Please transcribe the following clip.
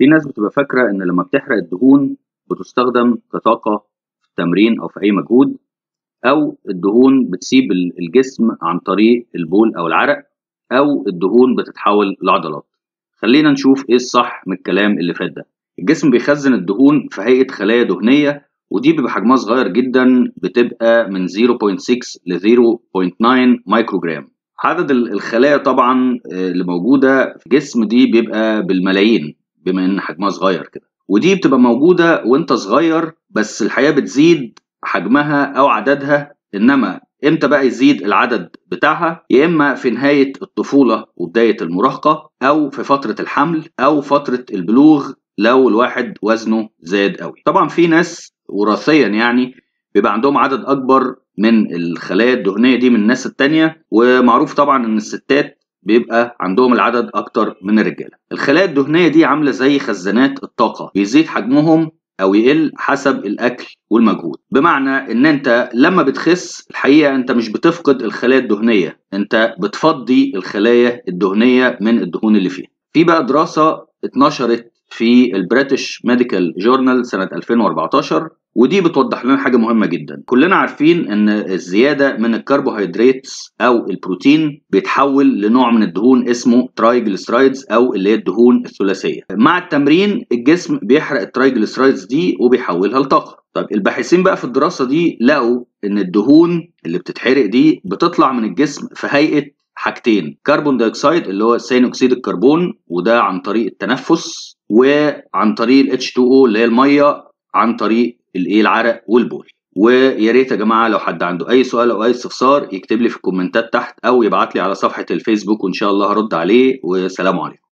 في ناس بتبقى فاكره ان لما بتحرق الدهون بتستخدم كطاقه في التمرين او في اي مجهود او الدهون بتسيب ال- الجسم عن طريق البول او العرق او الدهون بتتحول لعضلات خلينا نشوف ايه الصح من الكلام اللي فات ده الجسم بيخزن الدهون في هيئه خلايا دهنيه ودي بيبقى حجمها صغير جدا بتبقى من 0.6 ل 0.9 مايكروجرام عدد ال- الخلايا طبعا آه، اللي موجوده في الجسم دي بيبقى بالملايين بما ان حجمها صغير كده ودي بتبقى موجوده وانت صغير بس الحياه بتزيد حجمها او عددها انما امتى بقى يزيد العدد بتاعها يا اما في نهايه الطفوله وبدايه المراهقه او في فتره الحمل او فتره البلوغ لو الواحد وزنه زاد قوي طبعا في ناس وراثيا يعني بيبقى عندهم عدد اكبر من الخلايا الدهنيه دي من الناس التانية ومعروف طبعا ان الستات بيبقى عندهم العدد اكتر من الرجاله الخلايا الدهنيه دي عامله زي خزانات الطاقه بيزيد حجمهم او يقل حسب الاكل والمجهود بمعنى ان انت لما بتخس الحقيقه انت مش بتفقد الخلايا الدهنيه انت بتفضي الخلايا الدهنيه من الدهون اللي فيها في بقى دراسه اتنشرت في البريتش ميديكال جورنال سنه 2014 ودي بتوضح لنا حاجه مهمه جدا كلنا عارفين ان الزياده من الكربوهيدرات او البروتين بيتحول لنوع من الدهون اسمه ترايجليسرايدز او اللي هي الدهون الثلاثيه مع التمرين الجسم بيحرق الترايجليسرايدز دي وبيحولها لطاقه طب الباحثين بقى في الدراسه دي لقوا ان الدهون اللي بتتحرق دي بتطلع من الجسم في هيئه حاجتين كربون دايوكسيد اللي هو ثاني اكسيد الكربون وده عن طريق التنفس وعن طريق ال H2O اللي هي الميه عن طريق الايه العرق والبول ويا ريت يا جماعه لو حد عنده اي سؤال او اي استفسار يكتب لي في الكومنتات تحت او يبعت لي على صفحه الفيسبوك وان شاء الله هرد عليه والسلام عليكم